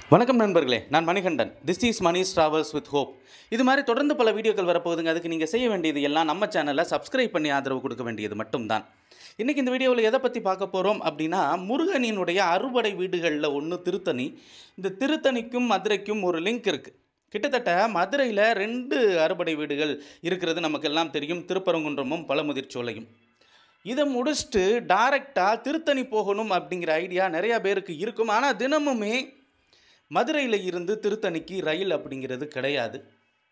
வணக்கம் நண்பர்களே நான் Manikandan this is Mani's travels with hope இது மாதிரி தொடர்ந்து பல வீடியோக்கள் வரப்போகுதுங்க அதுக்கு நீங்கள் செய்ய வேண்டியது எல்லாம் நம்ம சேனலில் சப்ஸ்கிரைப் பண்ணி ஆதரவு கொடுக்க வேண்டியது மட்டும்தான் இன்றைக்கி இந்த வீடியோவில் எதை பற்றி பார்க்க போகிறோம் அப்படின்னா முருகனினுடைய அறுபடை வீடுகளில் ஒன்று திருத்தணி இந்த திருத்தணிக்கும் மதுரைக்கும் ஒரு லிங்க் இருக்குது கிட்டத்தட்ட மதுரையில் ரெண்டு அறுபடை வீடுகள் இருக்கிறது நமக்கெல்லாம் தெரியும் திருப்பரங்குன்றமும் பழமுதிர்ச்சோலையும் இதை முடிச்சுட்டு டைரெக்டாக திருத்தணி போகணும் அப்படிங்கிற ஐடியா நிறையா பேருக்கு இருக்கும் ஆனால் தினமுமே மதுரையில் இருந்து திருத்தணிக்கு ரயில் அப்படிங்கிறது கிடையாது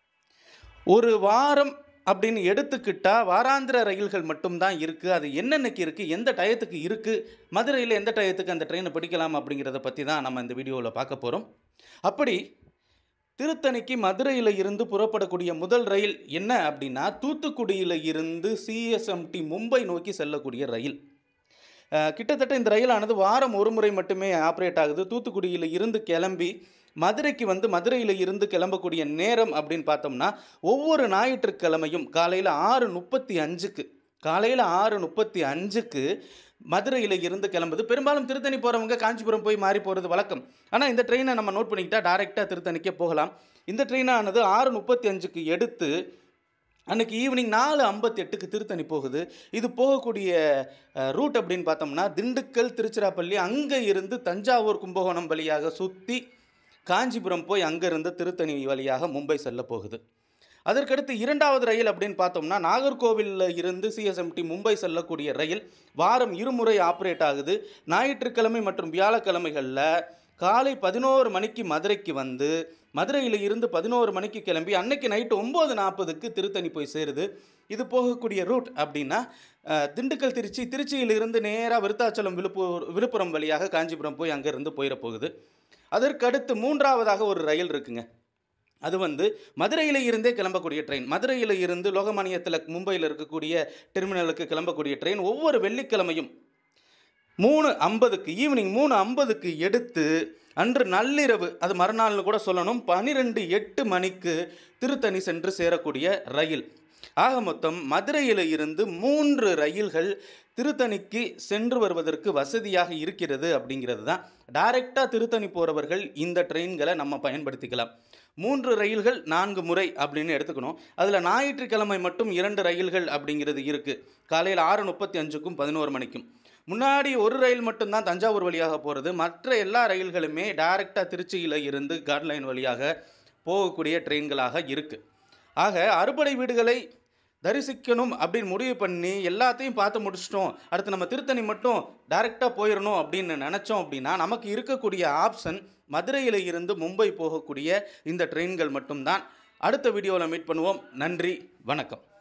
ஒரு வாரம் அப்படின்னு எடுத்துக்கிட்டால் வாராந்திர ரயில்கள் மட்டும்தான் இருக்குது அது என்னென்னக்கு இருக்குது எந்த டயத்துக்கு இருக்குது மதுரையில் எந்த டயத்துக்கு அந்த ட்ரெயினை பிடிக்கலாம் அப்படிங்கிறத பற்றி தான் நம்ம இந்த வீடியோவில் பார்க்க போகிறோம் அப்படி திருத்தணிக்கு மதுரையில் இருந்து புறப்படக்கூடிய முதல் ரயில் என்ன அப்படின்னா தூத்துக்குடியில் இருந்து சிஎஸ்எம்டி மும்பை நோக்கி செல்லக்கூடிய ரயில் அஹ், கிட்டத்தட்ட இந்த ரயிலானது வாரம் ஒரு முறை மட்டுமே ஆப்ரேட் ஆகுது தூத்துக்குடியில் இருந்து கிளம்பி மதுரைக்கு வந்து மதுரையில் இருந்து கிளம்பக்கூடிய நேரம் அப்படின்னு பார்த்தோம்னா ஒவ்வொரு ஞாயிற்றுக்கிழமையும் காலையில் ஆறு முப்பத்தி அஞ்சுக்கு காலையில் ஆறு முப்பத்தி அஞ்சுக்கு மதுரையில் இருந்து கிளம்புது பெரும்பாலும் திருத்தணி போகிறவங்க காஞ்சிபுரம் போய் மாறி போகிறது வழக்கம் ஆனால் இந்த ட்ரெயினை நம்ம நோட் பண்ணிக்கிட்டா டைரெக்டாக திருத்தணிக்கே போகலாம் இந்த ட்ரெயினானது ஆறு முப்பத்தி அஞ்சுக்கு எடுத்து அன்னைக்கு ஈவினிங் நாலு ஐம்பத்தி எட்டுக்கு திருத்தணி போகுது இது போகக்கூடிய ரூட் அப்படின்னு பார்த்தோம்னா திண்டுக்கல் திருச்சிராப்பள்ளி அங்கே இருந்து தஞ்சாவூர் கும்பகோணம் வழியாக சுற்றி காஞ்சிபுரம் போய் அங்கேருந்து திருத்தணி வழியாக மும்பை செல்ல போகுது அதற்கடுத்து இரண்டாவது ரயில் அப்படின்னு பார்த்தோம்னா நாகர்கோவிலில் இருந்து சிஎஸ்எம்டி மும்பை செல்லக்கூடிய ரயில் வாரம் இருமுறை ஆப்ரேட் ஆகுது ஞாயிற்றுக்கிழமை மற்றும் வியாழக்கிழமைகளில் காலை பதினோரு மணிக்கு மதுரைக்கு வந்து மதுரையில் இருந்து பதினோரு மணிக்கு கிளம்பி அன்னைக்கு நைட்டு ஒம்பது நாற்பதுக்கு திருத்தணி போய் சேருது இது போகக்கூடிய ரூட் அப்படின்னா அஹ், திண்டுக்கல் திருச்சி திருச்சியிலிருந்து நேராக விருத்தாச்சலம் விழுப்புரம் விழுப்புரம் வழியாக காஞ்சிபுரம் போய் அங்கேருந்து போயிட போகுது அதற்கடுத்து மூன்றாவதாக ஒரு ரயில் இருக்குங்க அது வந்து மதுரையில் இருந்தே கிளம்பக்கூடிய ட்ரெயின் மதுரையில் இருந்து லோகமானிய திலக் மும்பையில் இருக்கக்கூடிய டெர்மினலுக்கு கிளம்பக்கூடிய ட்ரெயின் ஒவ்வொரு வெள்ளிக்கிழமையும் மூணு ஐம்பதுக்கு ஈவினிங் மூணு ஐம்பதுக்கு எடுத்து அன்று நள்ளிரவு அது மறுநாள்னு கூட சொல்லணும் பன்னிரெண்டு எட்டு மணிக்கு திருத்தணி சென்று சேரக்கூடிய ரயில் ஆக மொத்தம் மதுரையில் இருந்து மூன்று ரயில்கள் திருத்தணிக்கு சென்று வருவதற்கு வசதியாக இருக்கிறது அப்படிங்கிறது தான் டைரெக்டாக திருத்தணி போகிறவர்கள் இந்த ட்ரெயின்களை நம்ம பயன்படுத்திக்கலாம் மூன்று ரயில்கள் நான்கு முறை அப்படின்னு எடுத்துக்கணும் அதில் ஞாயிற்றுக்கிழமை மட்டும் இரண்டு ரயில்கள் அப்படிங்கிறது இருக்குது காலையில் ஆறு முப்பத்தி அஞ்சுக்கும் பதினோரு மணிக்கும் முன்னாடி ஒரு ரயில் மட்டும்தான் தஞ்சாவூர் வழியாக போகிறது மற்ற எல்லா ரயில்களுமே டைரெக்டாக திருச்சியில் இருந்து காட்லைன் வழியாக போகக்கூடிய ட்ரெயின்களாக இருக்குது ஆக அறுபடை வீடுகளை தரிசிக்கணும் அப்படின்னு முடிவு பண்ணி எல்லாத்தையும் பார்த்து முடிச்சிட்டோம் அடுத்து நம்ம திருத்தணி மட்டும் டைரெக்டாக போயிடணும் அப்படின்னு நினச்சோம் அப்படின்னா நமக்கு இருக்கக்கூடிய ஆப்ஷன் மதுரையில் இருந்து மும்பை போகக்கூடிய இந்த ட்ரெயின்கள் மட்டும்தான் அடுத்த வீடியோவில் மீட் பண்ணுவோம் நன்றி வணக்கம்